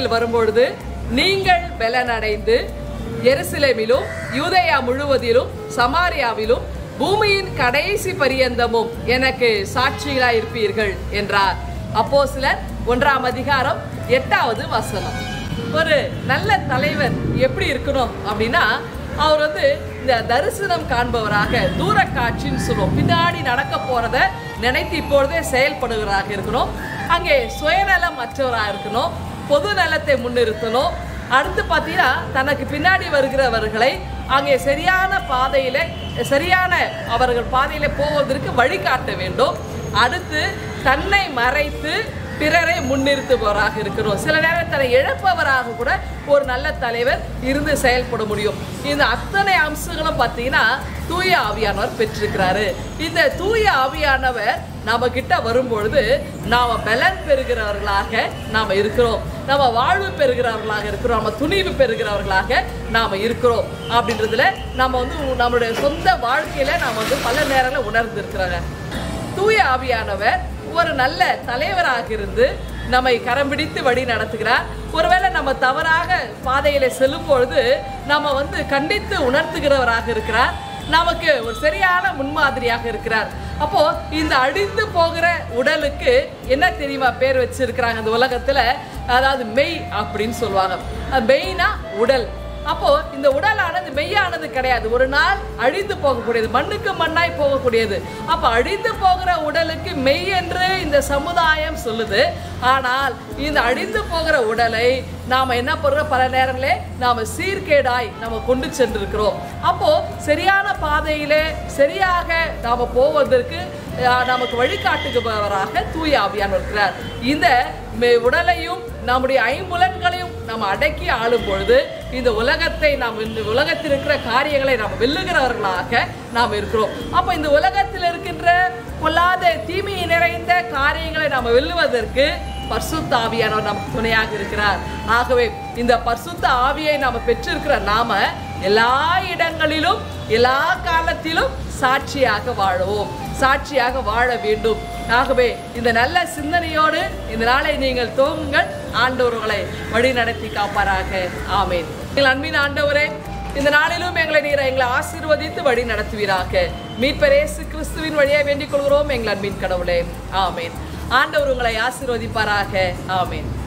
நீங்கள் வரும்பொழுது நீங்கள் பலனடைந்து எருசலேமிலும் யூதேயா முழுவதிலும் சமாரியாவிலும் பூமியின் கடைசி பரியந்தமும் எனக்கு சாட்சிகளாய் இருப்பீர்கள் என்றார் அப்போ சிலர் ஒன்றாம் அதிகாரம் எட்டாவது வசனம் ஒரு நல்ல தலைவர் எப்படி இருக்கணும் அப்படின்னா அவர் வந்து இந்த தரிசனம் காண்பவராக தூர காட்சின்னு சொல்லுவோம் பின்னாடி நடக்க போறத நினைத்து இப்பொழுதே செயல்படுவராக இருக்கணும் அங்கே சுயநலம் அற்றவராக இருக்கணும் பொது நலத்தை முன்னிறுத்தணும் அடுத்து பார்த்தீங்கன்னா தனக்கு பின்னாடி வருகிறவர்களை அங்கே சரியான பாதையில சரியான அவர்கள் பாதையில போவதற்கு வழிகாட்ட வேண்டும் அடுத்து தன்னை மறைத்து பிறரை முன்னிறுத்துபவராக இருக்கிறோம் சில நேரம் தன்னை இழப்பவராக கூட ஒரு நல்ல தலைவர் இருந்து செயல்பட முடியும் இந்த அத்தனை அம்சங்களும் பார்த்தீங்கன்னா தூய ஆவியானவர் பெற்றிருக்கிறாரு இந்த தூய ஆவியானவர் நம்ம கிட்ட வரும்பொழுது நாம பலன் பெறுகிறவர்களாக நாம இருக்கிறோம் நம்ம வாழ்வு பெறுகிறவர்களாக இருக்கிறோம் நம்ம துணிவு பெறுகிறவர்களாக நாம இருக்கிறோம் அப்படின்றதுல நம்ம வந்து நம்மளுடைய சொந்த வாழ்க்கையில நாம வந்து பல நேரங்களில் உணர்ந்து இருக்கிறாங்க தூய ஆவியானவர் ஒரு நல்ல தலைவராக இருந்து நம்மை கரம் பிடித்து வழி நடத்துகிறார் ஒருவேளை நம்ம தவறாக பாதையில செல்லும் பொழுது நம்ம வந்து கண்டித்து உணர்த்துகிறவராக இருக்கிறார் நமக்கு ஒரு சரியான முன்மாதிரியாக இருக்கிறார் அப்போ இந்த அழிந்து போகிற உடலுக்கு என்ன தெரியுமா பேர் வச்சிருக்கிறாங்க இந்த உலகத்துல அதாவது மெய் அப்படின்னு சொல்லுவாங்க அது மெய்னா உடல் அப்போ இந்த உடலானது மெய்யானது கிடையாது ஒரு நாள் அழிந்து போகக்கூடியது மண்ணுக்கு மண்ணாய் போகக்கூடியது அப்ப அழிந்து போகிற உடலுக்கு மெய் என்று இந்த சமுதாயம் சொல்லுது ஆனால் இந்த அழிந்து போகிற உடலை நாம என்ன பண்றோம் பல நேரங்களே நாம சீர்கேடாய் நம்ம கொண்டு சென்றிருக்கிறோம் அப்போ சரியான பாதையிலே சரியாக நாம போவதற்கு அஹ், நமக்கு வழிகாட்டுபவராக தூய ஆவியானவர் இருக்கிறார் இந்த மெ- உடலையும் நம்முடைய ஐம்புலன்களையும் நாம் அடக்கி ஆளும் பொழுது இந்த உலகத்தை நாம் இந்த உலகத்தில் இருக்கிற காரியங்களை நாம் வெல்லுகிறவர்களாக நாம் இருக்கிறோம் அப்போ இந்த உலகத்தில் இருக்கின்ற பொல்லாத தீமையை நிறைந்த காரியங்களை நாம் வெல்லுவதற்கு பரிசுத்த ஆவியானவர் நமக்கு துணையாக இருக்கிறார் ஆகவே இந்த பரிசுத்த ஆவியை நாம் பெற்றிருக்கிற நாம எல்லா இடங்களிலும் எல்லா காலத்திலும் சாட்சியாக வாழுவோம் சாட்சியாக வாழ வேண்டும் ஆகவே இந்த நல்ல சிந்தனையோடு இந்த நாளை நீங்கள் துவங்குங்கள் ஆண்டவர்களை வழி நடத்தி காப்பாராக ஆமேன் எங்கள் அன்பின் ஆண்டவரே இந்த நாளிலும் எங்களை நீர் எங்களை ஆசீர்வதித்து வழி நடத்துவீராக மீட்பர் இயேசு கிறிஸ்துவின் வழியை வேண்டிக் கொள்கிறோம் எங்கள் அன்பின் கடவுளே ஆமேன் ஆண்டவர் உங்களை ஆசீர்வதிப்பாராக ஆமேன்